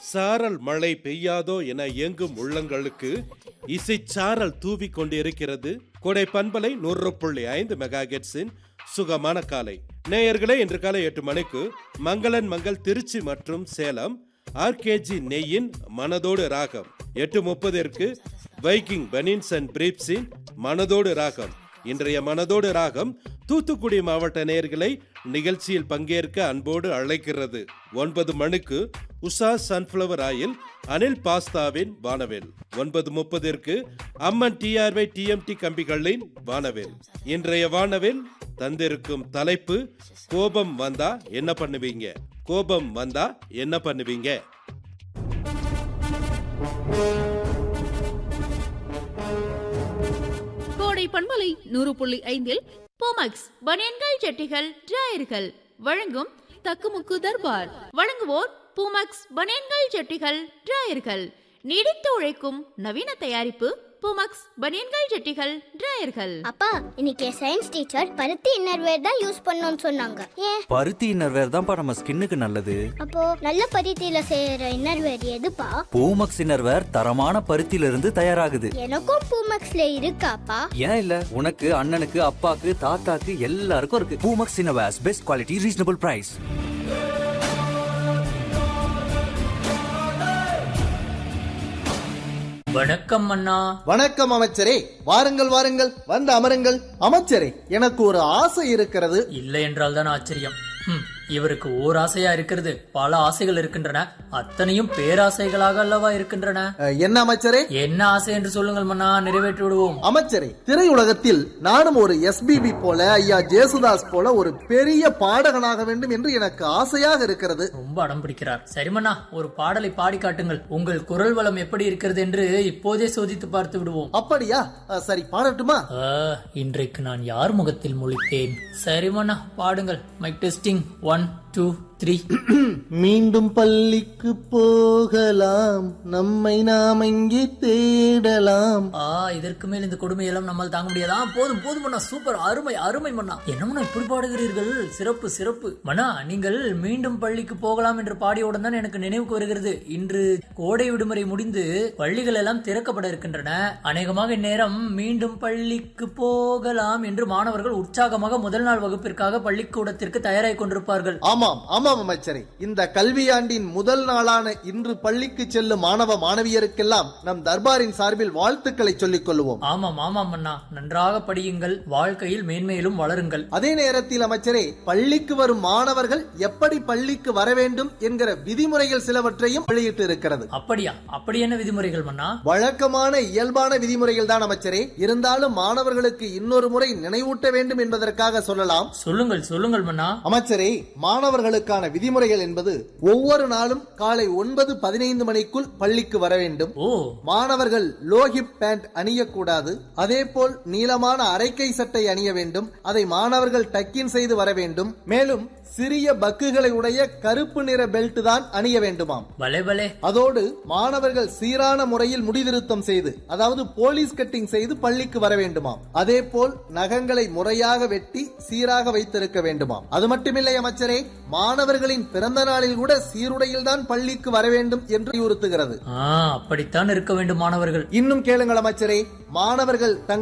சாரல் மழை பெய்யாதோ என இயங்கும் உள்ளங்களுக்கு இசைச்சாரல் தூவி கொண்டிருக்கிறது கொடை பண்பலை நூறு புள்ளி ஐந்து மெகா சுகமான காலை நேயர்களே இன்று காலை எட்டு மணிக்கு மங்களன் மங்கள் திருச்சி மற்றும் சேலம் ஆர்கேஜி நெய்யின் மனதோடு ராகம் எட்டு முப்பதிற்கு வைக்கிங் பெனின்ஸ் அண்ட் பிரீப்ஸின் மனதோடு ராகம் இன்றைய மனதோடு ராகம் தூத்துக்குடி மாவட்ட நேயர்களை நிகழ்ச்சியில் பங்கேற்க அன்போடு அழைக்கிறது ஒன்பது மணிக்கு உஷா சன்ஃப்ளவர் ஆயில் அனில் பாஸ்தாவின் வானவேல் ஒன்பது முப்பதிற்கு அம்மன் டிஆர்வை டிஎம்டி கம்பிகளின் வானவேல் இன்றைய வானவேல் தந்திருக்கும் தலைப்பு கோபம் வந்தா என்ன பண்ணுவீங்க கோபம் வந்தா என்ன பண்ணுவீங்க கோடை பண்பலை நூறு புள்ளி ஐந்தில் போமக்ஸ் பனியன்கள் ஜட்டிகள் டிராயர்கள் வழங்கும் தக்குமுக்கு தர்பார் வழங்குவோர் பூமக்ஸ் பனியன்கள் ஜட்டிகள் டிராயர்கள் நீடித்து உழைக்கும் நவீன தயாரிப்பு பூமக்ஸ் பனியன்கள் ஜட்டிகள் டிராயர்கள் அப்பா இன்னைக்கு சயின்ஸ் டீச்சர் பருத்தி இன்னர்வேர் தான் யூஸ் பண்ணோம்னு சொன்னாங்க ஏன் பருத்தி இன்னர்வேர் தான்ப்பா நம்ம ஸ்கின்னுக்கு நல்லது அப்போ நல்ல பருத்தியில செய்யற இன்னர்வேர் எதுப்பா பூமக்ஸ் இன்னர்வேர் தரமான பருத்தியில இருந்து தயாராகுது எனக்கும் பூமக்ஸ்ல இருக்காப்பா ஏன் இல்ல உனக்கு அண்ணனுக்கு அப்பாக்கு தாத்தாக்கு எல்லாருக்கும் இருக்கு Poomex innerwears best quality reasonable price வணக்கம் அண்ணா வணக்கம் அமைச்சரே வாருங்கள் வாருங்கள் வந்து அமருங்கள் அமைச்சரே எனக்கு ஒரு ஆசை இருக்கிறது இல்லை என்றால் தான் ஆச்சரியம் ஹம், இவருக்கு ஓர் ஆசையா இருக்கிறது பல ஆசைகள் இருக்கின்றன அத்தனையும் பேராசைகளாக அல்லவா இருக்கின்றன அஹ், என்ன அமைச்சரே என்ன ஆசை என்று சொல்லுங்கள் மன்னா நிறைவேற்றி விடுவோம் அமைச்சரே திரையுலகத்தில் நானும் ஒரு எஸ்பிபி போல ஐயா ஜேசுதாஸ் போல ஒரு பெரிய பாடகனாக வேண்டும் என்று எனக்கு ஆசையாக இருக்கிறது ரொம்ப அடம் பிடிக்கிறார் சரி மன்னா ஒரு பாடலை பாடி காட்டுங்கள் உங்கள் குரல் வளம் எப்படி இருக்கிறது என்று இப்போதே சோதித்து பார்த்து விடுவோம் அப்படியா அஹ், சரி பாடட்டுமா ஆ, இன்றைக்கு நான் யார் முகத்தில் முழித்தேன் சரி மன்னா பாடுங்கள் mic testing one two three மீண்டும் பள்ளிக்கு போகலாம் நம்மை நாம் இங்கே தேடலாம் ஆ இதற்கு மேல் இந்த கொடுமையெல்லாம் நம்மால் தாங்க முடியாதா போதும் போதும் மன்னா சூப்பர் அருமை அருமை மன்னா என்ன மன்னா இப்படி பாடுகிறீர்கள் சிறப்பு சிறப்பு மன்னா நீங்கள் மீண்டும் பள்ளிக்கு போகலாம் என்று பாடியவுடன் தான் எனக்கு நினைவுக்கு வருகிறது இன்று கோடை விடுமுறை முடிந்து பள்ளிகள் எல்லாம் திறக்கப்பட இருக்கின்றன அநேகமாக இந்நேரம் மீண்டும் பள்ளிக்கு போகலாம் என்று மாணவர்கள் உற்சாகமாக முதல் நாள் வகுப்பிற்காக பள்ளிக்கூடத்திற்கு தயாராகி கொண்டிருப்பார்கள் ஆமாம் ஆமாம் அமைச்சரே இந்த கல்வியாண்டின் முதல் நாளான இன்று பள்ளிக்கு செல்லும் மாணவ மாணவியருக்கெல்லாம் நம் தர்பாரின் சார்பில் வாழ்த்துக்களை சொல்லிக் கொள்வோம் ஆமாம் ஆமாம் மன்னா நன்றாக படியுங்கள் வாழ்க்கையில் மேன்மேலும் வளருங்கள் அதே நேரத்தில் அமைச்சரே பள்ளிக்கு வரும் மாணவர்கள் எப்படி பள்ளிக்கு வர வேண்டும் என்கிற விதிமுறைகள் சிலவற்றையும் வெளியிட்டு இருக்கிறது அப்படியா அப்படி என்ன விதிமுறைகள் மன்னா வழக்கமான இயல்பான விதிமுறைகள் தான் அமைச்சரே இருந்தாலும் மாணவர்களுக்கு இன்னொரு முறை நினைவூட்ட வேண்டும் என்பதற்காக சொல்லலாம் சொல்லுங்கள் சொல்லுங்கள் மன்னா அமைச்சரே மாணவர்களுக்கான விதிமுறைகள் என்பது ஒவ்வொரு நாளும் காலை ஒன்பது பதினைந்து மணிக்குள் பள்ளிக்கு வர வேண்டும் ஓ மாணவர்கள் லோஹிப் பேண்ட் அணியக்கூடாது அதே போல் நீளமான அரைக்கை சட்டை அணிய வேண்டும் அதை மாணவர்கள் டக்கின் செய்து வர வேண்டும் மேலும் சிறிய பக்குகளை உடைய கருப்பு நிற பெல்ட் தான் அணிய வேண்டுமாம் பலே பலே அதோடு மாணவர்கள் சீரான முறையில் முடிதிருத்தம் செய்து அதாவது போலீஸ் கட்டிங் செய்து பள்ளிக்கு வர வேண்டுமாம் அதே போல் நகங்களை முறையாக வெட்டி சீராக வைத்திருக்க வேண்டுமாம் அது மட்டுமில்லை அமைச்சரே மாணவர்களின் பிறந்த நாளில் கூட சீருடையில் தான் பள்ளிக்கு வர வேண்டும் என்று வலியுறுத்துகிறது ஆ அப்படித்தான் இருக்க வேண்டும் மாணவர்கள் இன்னும் கேளுங்கள் அமைச்சரே மாணவர்கள் தங்கள்